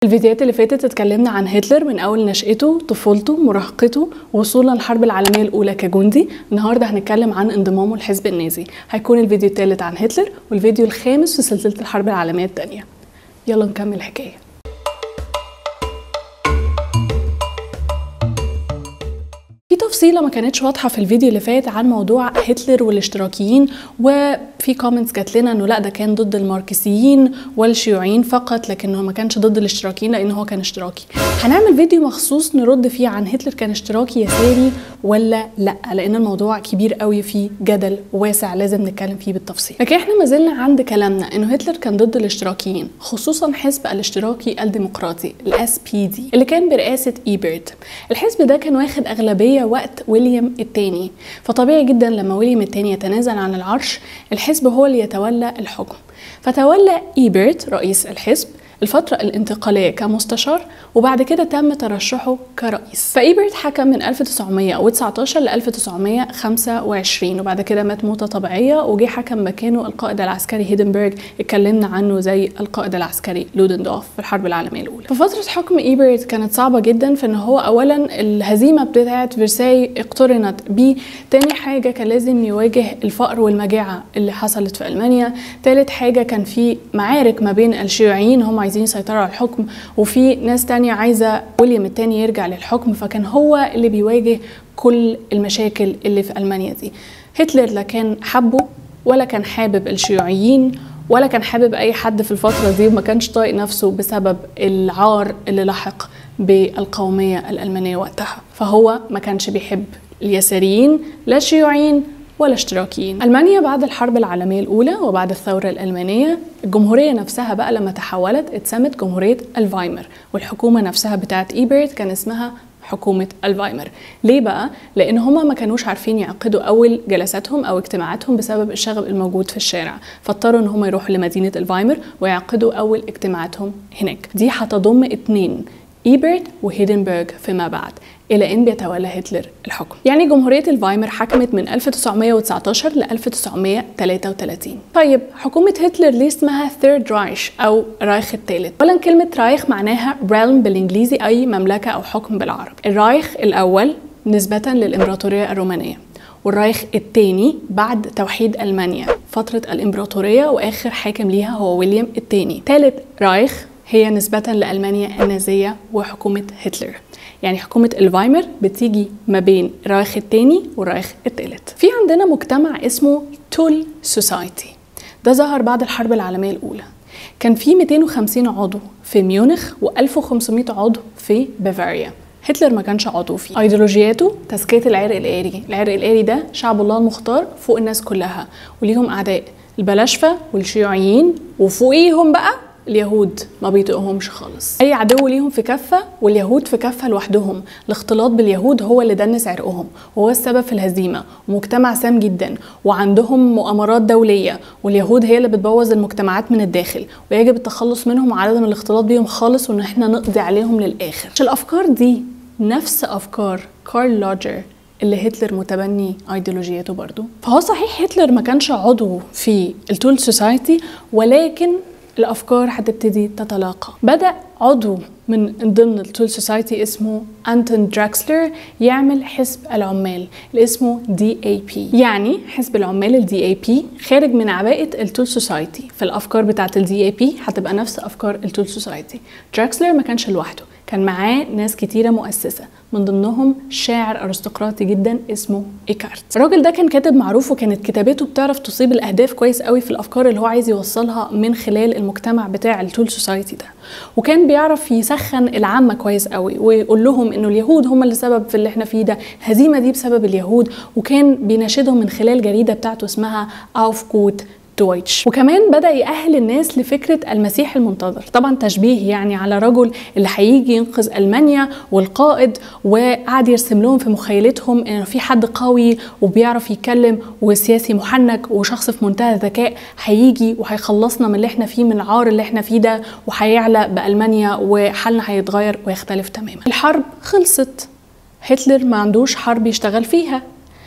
الفيديوهات اللي فاتت اتكلمنا عن هتلر من اول نشأته طفولته مراهقته وصولا للحرب العالمية الاولى كجندي النهارده هنتكلم عن انضمامه للحزب النازي هيكون الفيديو الثالث عن هتلر والفيديو الخامس في سلسلة الحرب العالمية الثانية يلا نكمل الحكايه في تفصيله ما كانتش واضحه في الفيديو اللي فات عن موضوع هتلر والاشتراكيين وفي كومنتس جات لنا انه لا ده كان ضد الماركسيين والشيوعيين فقط لكنه ما كانش ضد الاشتراكيين لان هو كان اشتراكي هنعمل فيديو مخصوص نرد فيه عن هتلر كان اشتراكي يساري ولا لا لان الموضوع كبير قوي فيه جدل واسع لازم نتكلم فيه بالتفصيل لكن احنا ما زلنا عند كلامنا انه هتلر كان ضد الاشتراكيين خصوصا حزب الاشتراكي الديمقراطي الاس بي دي اللي كان برئاسه ايبرت الحزب ده كان واخد اغلبيه وقت ويليام الثاني فطبيعي جدا لما ويليام الثاني يتنازل عن العرش الحزب هو اللي يتولى الحكم فتولى ايبرت رئيس الحزب الفترة الانتقالية كمستشار وبعد كده تم ترشحه كرئيس فإيبرت حكم من 1919 ل 1925 وبعد كده مات موتة طبيعية وجي حكم مكانه القائد العسكري هيدنبرج اتكلمنا عنه زي القائد العسكري لودندورف في الحرب العالمية الأولى ففترة حكم إيبرت كانت صعبة جدا في إن هو أولا الهزيمة بتاعة فرساي اقترنت بيه تاني حاجة كان لازم يواجه الفقر والمجاعة اللي حصلت في ألمانيا تالت حاجة كان في معارك ما بين الشيوعيين هم عايزين يسيطروا على الحكم وفي ناس تانية عايزة ويليام التاني يرجع للحكم فكان هو اللي بيواجه كل المشاكل اللي في ألمانيا دي هتلر لا كان حبه ولا كان حابب الشيوعيين ولا كان حابب أي حد في الفترة دي وما كانش طايق نفسه بسبب العار اللي لحق بالقومية الألمانية وقتها فهو ما كانش بيحب اليساريين لا الشيوعيين ولا اشتراكيين ألمانيا بعد الحرب العالمية الأولى وبعد الثورة الألمانية الجمهورية نفسها بقى لما تحولت اتسمت جمهورية الفايمر والحكومة نفسها بتاعت إيبرت كان اسمها حكومة الفايمر ليه بقى؟ لأن هما ما كانوش عارفين يعقدوا أول جلساتهم أو اجتماعاتهم بسبب الشغب الموجود في الشارع فاضطروا إن هما يروحوا لمدينة الفايمر ويعقدوا أول اجتماعاتهم هناك دي هتضم اتنين إيبرت وهيدنبرج فيما بعد إلى أن بيتولى هتلر الحكم يعني جمهورية الفايمر حكمت من 1919 ل 1933 طيب حكومة هتلر ليه اسمها ثيرد رايش أو رايخ الثالث أولا كلمة رايخ معناها realm بالإنجليزي أي مملكة أو حكم بالعربي الرايخ الأول نسبة للإمبراطورية الرومانية والرايخ الثاني بعد توحيد ألمانيا فترة الإمبراطورية وآخر حاكم ليها هو ويليام الثاني ثالث رايخ هي نسبة لألمانيا النازية وحكومة هتلر يعني حكومة الفايمر بتيجي ما بين الرايخ الثاني والرايخ الثالث في عندنا مجتمع اسمه تول سوسايتي ده ظهر بعد الحرب العالمية الأولى كان في 250 عضو في ميونخ و1500 عضو في بافاريا هتلر ما كانش عضو فيه ايديولوجياته تزكية العرق الآري العرق الآري ده شعب الله المختار فوق الناس كلها وليهم أعداء البلاشفة والشيوعيين وفوقيهم بقى اليهود ما بيطيقهمش خالص اي عدو ليهم في كفه واليهود في كفه لوحدهم الاختلاط باليهود هو اللي دنس عرقهم وهو السبب في الهزيمه ومجتمع سام جدا وعندهم مؤامرات دوليه واليهود هي اللي بتبوظ المجتمعات من الداخل ويجب التخلص منهم وعدم الاختلاط بيهم خالص وان احنا نقضي عليهم للاخر الافكار دي نفس افكار كارل لاجر اللي هتلر متبني ايديولوجيته برضو فهو صحيح هتلر ما كانش عضو في التول سوسايتي ولكن الافكار هتبتدي تتلاقى بدا عضو من ضمن التول سوسايتي اسمه انتون دراكسلر يعمل حزب العمال اللي اسمه دي اي بي يعني حزب العمال الدي اي بي خارج من عباءه التول سوسايتي فالافكار بتاعه الدي اي بي هتبقى نفس افكار التول سوسايتي دراكسلر ما كانش لوحده كان معاه ناس كتيره مؤسسه من ضمنهم شاعر ارستقراطي جدا اسمه ايكارت الراجل ده كان كاتب معروف وكانت كتابته بتعرف تصيب الاهداف كويس قوي في الافكار اللي هو عايز يوصلها من خلال المجتمع بتاع التول سوسايتي ده وكان بيعرف يسخن العامه كويس قوي ويقول لهم انه اليهود هم اللي سبب في اللي احنا فيه ده الهزيمه دي بسبب اليهود وكان بيناشدهم من خلال جريده بتاعته اسمها اوف كوت دويتش وكمان بدا يأهل الناس لفكره المسيح المنتظر طبعا تشبيه يعني على رجل اللي هيجي ينقذ المانيا والقائد وقعد يرسم لهم في مخيلتهم ان في حد قوي وبيعرف يتكلم وسياسي محنك وشخص في منتهى الذكاء هيجي وهيخلصنا من اللي احنا فيه من العار اللي احنا فيه ده وهيعلى بالمانيا وحالنا هيتغير ويختلف تماما الحرب خلصت هتلر ما عندوش حرب يشتغل فيها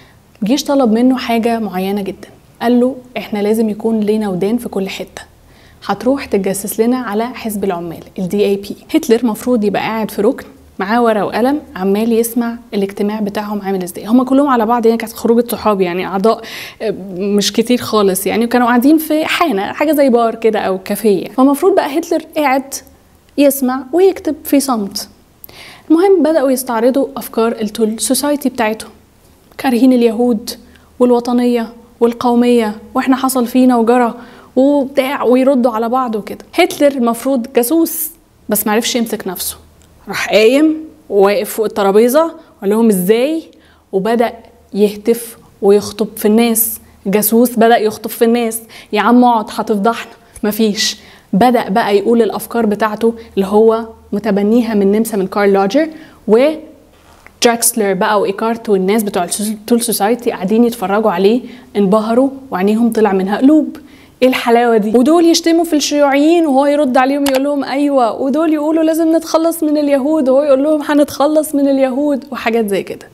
جيش طلب منه حاجه معينه جدا قال له احنا لازم يكون لينا ودان في كل حته هتروح تتجسس لنا على حزب العمال الدي اي بي هتلر مفروض يبقى قاعد في ركن معاه ورقه وقلم عمال يسمع الاجتماع بتاعهم عامل ازاي هم كلهم على بعض يعني كانت خروجه صحاب يعني اعضاء مش كتير خالص يعني وكانوا قاعدين في حانه حاجه زي بار كده او كافيه فالمفروض بقى هتلر قاعد يسمع ويكتب في صمت المهم بداوا يستعرضوا افكار التول سوسايتي بتاعتهم كارهين اليهود والوطنيه والقوميه واحنا حصل فينا وجرى وبتاع ويردوا على بعض وكده هتلر المفروض جاسوس بس معرفش يمسك نفسه راح قايم وواقف فوق الترابيزه وقال لهم ازاي وبدا يهتف ويخطب في الناس جاسوس بدا يخطب في الناس يا عم اقعد هتفضحنا مفيش بدا بقى يقول الافكار بتاعته اللي هو متبنيها من نمسا من كارل لاجر و دراكسلر بقى وايكارت والناس بتوع التول سوسايتي قاعدين يتفرجوا عليه انبهروا وعينيهم طلع منها قلوب ايه الحلاوه دي ودول يشتموا في الشيوعيين وهو يرد عليهم يقول لهم ايوه ودول يقولوا لازم نتخلص من اليهود وهو يقول لهم هنتخلص من اليهود وحاجات زي كده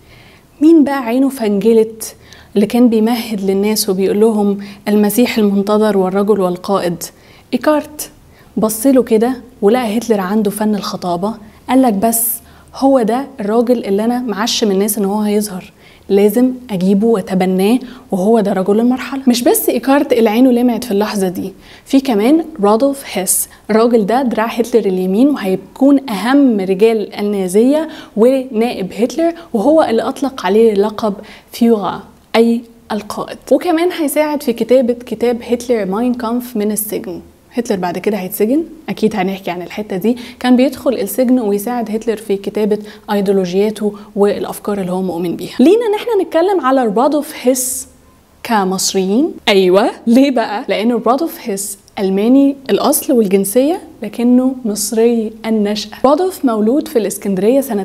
مين بقى عينه فنجلت اللي كان بيمهد للناس وبيقول لهم المسيح المنتظر والرجل والقائد ايكارت بص له كده ولقى هتلر عنده فن الخطابه قال لك بس هو ده الراجل اللي انا معشم الناس ان هو هيظهر لازم اجيبه واتبناه وهو ده رجل المرحله مش بس ايكارت اللي عينه لمعت في اللحظه دي في كمان رادولف هيس الراجل ده دراع هتلر اليمين وهيكون اهم رجال النازيه ونائب هتلر وهو اللي اطلق عليه لقب فيوغا اي القائد وكمان هيساعد في كتابه كتاب هتلر ماين كامف من السجن هتلر بعد كده هيتسجن اكيد هنحكي عن الحته دي كان بيدخل السجن ويساعد هتلر في كتابه ايديولوجياته والافكار اللي هو مؤمن بيها لينا ان احنا نتكلم على رادولف هيس كمصريين ايوه ليه بقى لان رادولف هيس ألماني الأصل والجنسية لكنه مصري النشأة رادولف مولود في الإسكندرية سنة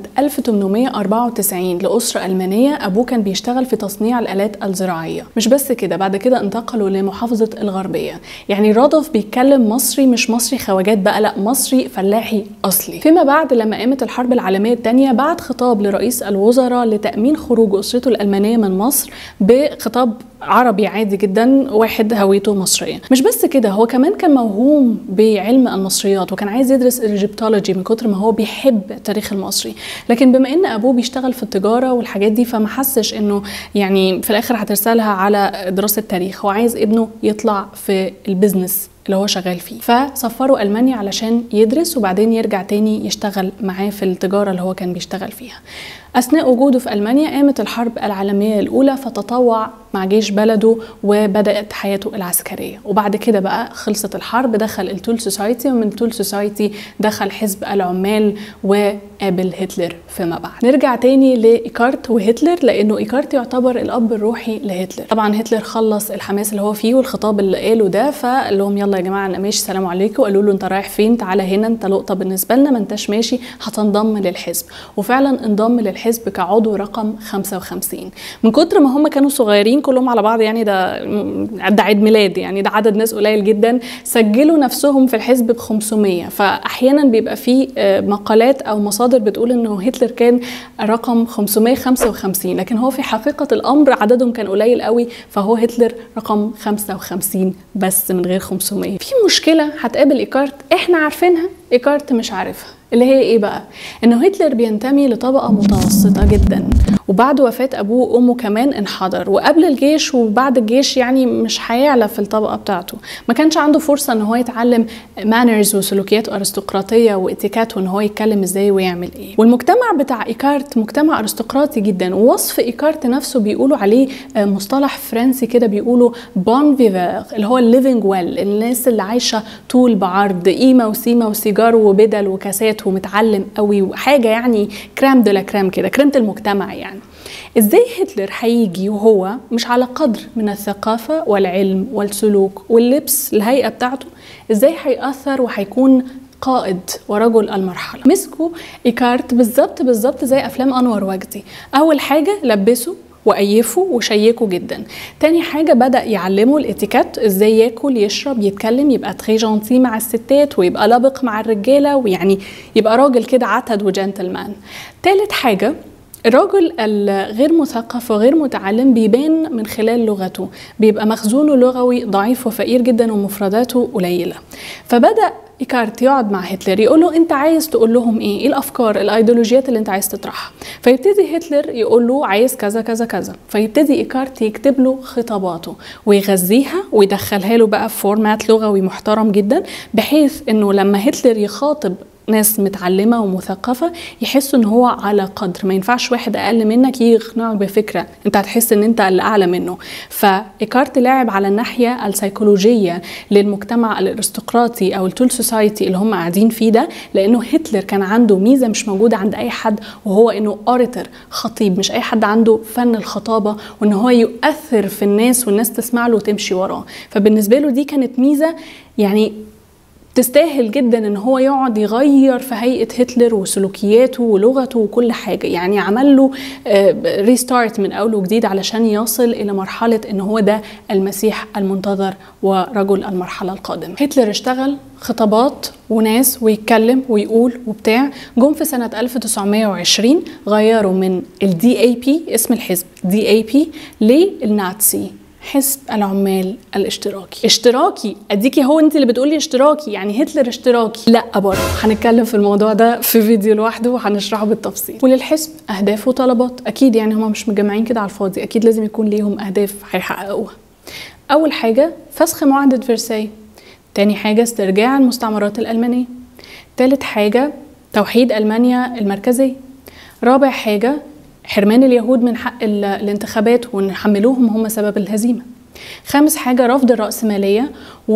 1894 لأسرة ألمانية أبوه كان بيشتغل في تصنيع الآلات الزراعية مش بس كده بعد كده انتقلوا لمحافظة الغربية يعني رادولف بيتكلم مصري مش مصري خواجات بقى لا مصري فلاحي أصلي فيما بعد لما قامت الحرب العالمية الثانية بعت خطاب لرئيس الوزراء لتأمين خروج أسرته الألمانية من مصر بخطاب عربي عادي جدا واحد هويته مصرية مش بس كده هو كمان كان موهوم بعلم المصريات وكان عايز يدرس الإيجيبتولوجي من كتر ما هو بيحب التاريخ المصري لكن بما ان ابوه بيشتغل في التجاره والحاجات دي فما حسش انه يعني في الاخر هترسلها على دراسه تاريخ هو عايز ابنه يطلع في البيزنس اللي هو شغال فيه فسفروا المانيا علشان يدرس وبعدين يرجع تاني يشتغل معاه في التجاره اللي هو كان بيشتغل فيها اثناء وجوده في المانيا قامت الحرب العالميه الاولى فتطوع مع جيش بلده وبدات حياته العسكريه وبعد كده بقى خلصت الحرب دخل التول سوسايتي ومن التول سوسايتي دخل حزب العمال وقابل هتلر فيما بعد نرجع تاني لايكارت وهتلر لانه ايكارت يعتبر الاب الروحي لهتلر طبعا هتلر خلص الحماس اللي هو فيه والخطاب اللي قاله ده فقال لهم يلا يا جماعه انا ماشي سلام عليكم قالوا له انت رايح فين تعالى هنا انت لقطه بالنسبه لنا ما انتش ماشي هتنضم للحزب وفعلا انضم للحزب كعضو رقم 55 من كتر ما هم كانوا صغيرين كلهم على بعض يعني ده ده عيد ميلاد يعني ده عدد ناس قليل جدا سجلوا نفسهم في الحزب ب 500 فاحيانا بيبقى في مقالات او مصادر بتقول انه هتلر كان رقم 555 لكن هو في حقيقه الامر عددهم كان قليل قوي فهو هتلر رقم 55 بس من غير 500 في مشكله هتقابل ايكارت احنا عارفينها ايكارت مش عارفها اللي هي ايه بقى انه هتلر بينتمي لطبقه متوسطه جدا وبعد وفاه ابوه وامه كمان انحدر وقبل الجيش وبعد الجيش يعني مش هيعلى في الطبقه بتاعته ما كانش عنده فرصه ان هو يتعلم مانرز وسلوكيات ارستقراطيه واتيكات وان هو يتكلم ازاي ويعمل ايه والمجتمع بتاع ايكارت مجتمع ارستقراطي جدا ووصف ايكارت نفسه بيقولوا عليه مصطلح فرنسي كده بيقولوا بون فيفر اللي هو الليفنج ويل الناس اللي عايشه طول بعرض قيمه وسيمه وسيجار وبدل وكاسات ومتعلم قوي وحاجه يعني كرام دو لا كرام كده كريمه المجتمع يعني ازاي هتلر هيجي وهو مش على قدر من الثقافة والعلم والسلوك واللبس الهيئة بتاعته ازاي هيأثر وهيكون قائد ورجل المرحلة مسكوا إيكارت بالظبط بالظبط زي أفلام أنور وجدي أول حاجة لبسوا وأيفوا وشيكوا جدا تاني حاجة بدأ يعلموا الاتيكات ازاي ياكل يشرب يتكلم يبقى تري جونتي مع الستات ويبقى لبق مع الرجالة ويعني يبقى راجل كده عتد وجنتلمان تالت حاجة الرجل الغير مثقف وغير متعلم بيبان من خلال لغته بيبقى مخزونه لغوي ضعيف وفقير جدا ومفرداته قليله فبدا ايكارت يقعد مع هتلر يقول له انت عايز تقول لهم ايه ايه الافكار الايديولوجيات اللي انت عايز تطرحها فيبتدي هتلر يقول له عايز كذا كذا كذا فيبتدي ايكارت يكتب له خطاباته ويغذيها ويدخلها له بقى في فورمات لغوي محترم جدا بحيث انه لما هتلر يخاطب ناس متعلمه ومثقفه يحسوا ان هو على قدر ما ينفعش واحد اقل منك يقنعه بفكره انت هتحس ان انت اللي اعلى منه فايكارت لعب على الناحيه السيكولوجيه للمجتمع الارستقراطي او التول سوسايتي اللي هم قاعدين فيه ده لانه هتلر كان عنده ميزه مش موجوده عند اي حد وهو انه اوريتر خطيب مش اي حد عنده فن الخطابه وان هو يؤثر في الناس والناس تسمع له وتمشي وراه فبالنسبه له دي كانت ميزه يعني تستاهل جدا ان هو يقعد يغير في هيئه هتلر وسلوكياته ولغته وكل حاجه يعني عمل له ريستارت من اول وجديد علشان يصل الى مرحله ان هو ده المسيح المنتظر ورجل المرحله القادمه هتلر اشتغل خطابات وناس ويتكلم ويقول وبتاع جم في سنه 1920 غيروا من الدي اي بي اسم الحزب دي اي بي للناتسي حزب العمال الاشتراكي اشتراكي اديكي هو انت اللي بتقولي اشتراكي يعني هتلر اشتراكي لا برضه هنتكلم في الموضوع ده في فيديو لوحده وهنشرحه بالتفصيل وللحزب اهداف وطلبات اكيد يعني هم مش متجمعين كده على الفاضي اكيد لازم يكون ليهم اهداف هيحققوها اول حاجه فسخ معاهده فرساي تاني حاجه استرجاع المستعمرات الالمانيه تالت حاجه توحيد المانيا المركزيه رابع حاجه حرمان اليهود من حق الانتخابات ونحملوهم هم سبب الهزيمة خامس حاجة رفض الرأسمالية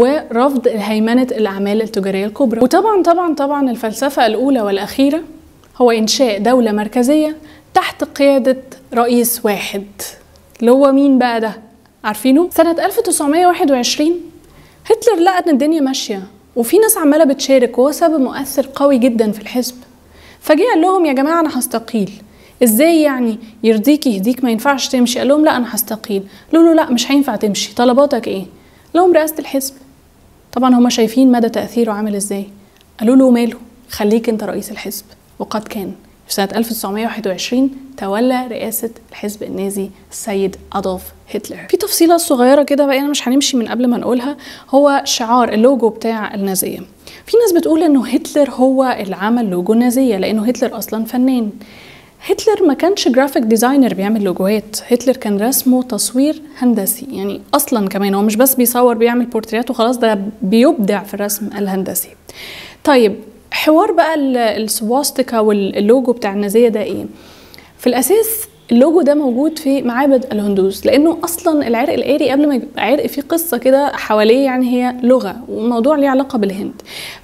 ورفض هيمنة الأعمال التجارية الكبرى وطبعا طبعا طبعا الفلسفة الأولى والأخيرة هو إنشاء دولة مركزية تحت قيادة رئيس واحد اللي هو مين بقى ده؟ عارفينه؟ سنة 1921 هتلر لقى إن الدنيا ماشية وفي ناس عمالة بتشارك وهو سبب مؤثر قوي جدا في الحزب فجه قال لهم يا جماعة أنا هستقيل ازاي يعني يرضيك يهديك ما ينفعش تمشي قال لهم لا انا هستقيل قالوا له لا مش هينفع تمشي طلباتك ايه لهم رئاسه الحزب طبعا هما شايفين مدى تاثيره عامل ازاي قالوا له ماله خليك انت رئيس الحزب وقد كان في سنة 1921 تولى رئاسة الحزب النازي السيد أدولف هتلر في تفصيلة صغيرة كده بقى أنا مش هنمشي من قبل ما نقولها هو شعار اللوجو بتاع النازية في ناس بتقول إنه هتلر هو اللي عمل لوجو النازية لأنه هتلر أصلا فنان هتلر ما كانش جرافيك ديزاينر بيعمل لوجوهات هتلر كان رسمه تصوير هندسي يعني اصلا كمان هو مش بس بيصور بيعمل بورتريات وخلاص ده بيبدع في الرسم الهندسي طيب حوار بقى السواستيكا واللوجو بتاع النازيه ده ايه في الاساس اللوجو ده موجود في معابد الهندوس لانه اصلا العرق الاري قبل ما يبقى عرق فيه قصه كده حواليه يعني هي لغه وموضوع ليه علاقه بالهند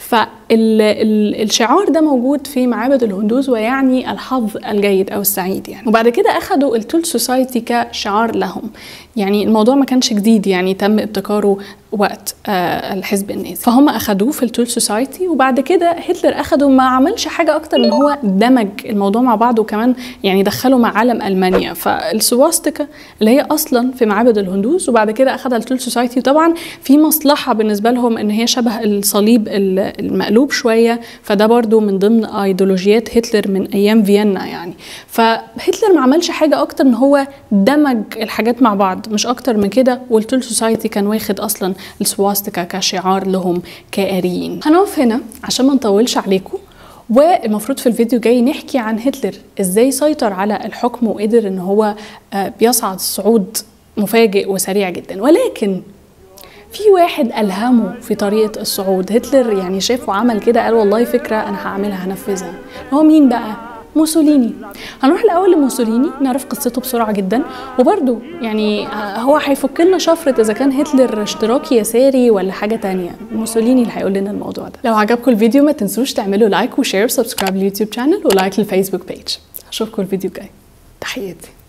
فالشعار ده موجود في معابد الهندوس ويعني الحظ الجيد او السعيد يعني وبعد كده اخدوا التول سوسايتي كشعار لهم يعني الموضوع ما كانش جديد يعني تم ابتكاره وقت آه الحزب النازي فهم اخدوه في التول سوسايتي وبعد كده هتلر اخده ما عملش حاجه اكتر من هو دمج الموضوع مع بعض وكمان يعني دخله مع علم المانيا فالسواستيكا اللي هي اصلا في معابد الهندوس وبعد كده اخدها التول سوسايتي وطبعا في مصلحه بالنسبه لهم ان هي شبه الصليب المقلوب شويه فده برضو من ضمن ايديولوجيات هتلر من ايام فيينا يعني فهتلر ما عملش حاجه اكتر من هو دمج الحاجات مع بعض مش اكتر من كده والتول سوسايتي كان واخد اصلا السواستيكا كشعار لهم كآريين هنقف هنا عشان ما نطولش عليكم والمفروض في الفيديو جاي نحكي عن هتلر ازاي سيطر على الحكم وقدر ان هو بيصعد الصعود مفاجئ وسريع جدا ولكن في واحد ألهمه في طريقة الصعود هتلر يعني شاف وعمل كده قال والله فكرة أنا هعملها هنفذها هو مين بقى؟ موسوليني هنروح الاول لموسوليني نعرف قصته بسرعه جدا وبرده يعني هو هيفك لنا شفره اذا كان هتلر اشتراكي يساري ولا حاجه تانية موسوليني اللي هيقول لنا الموضوع ده لو عجبكم الفيديو ما تنسوش تعملوا لايك وشير وسبسكرايب لليوتيوب شانل ولايك للفيسبوك بيج اشوفكم الفيديو الجاي تحياتي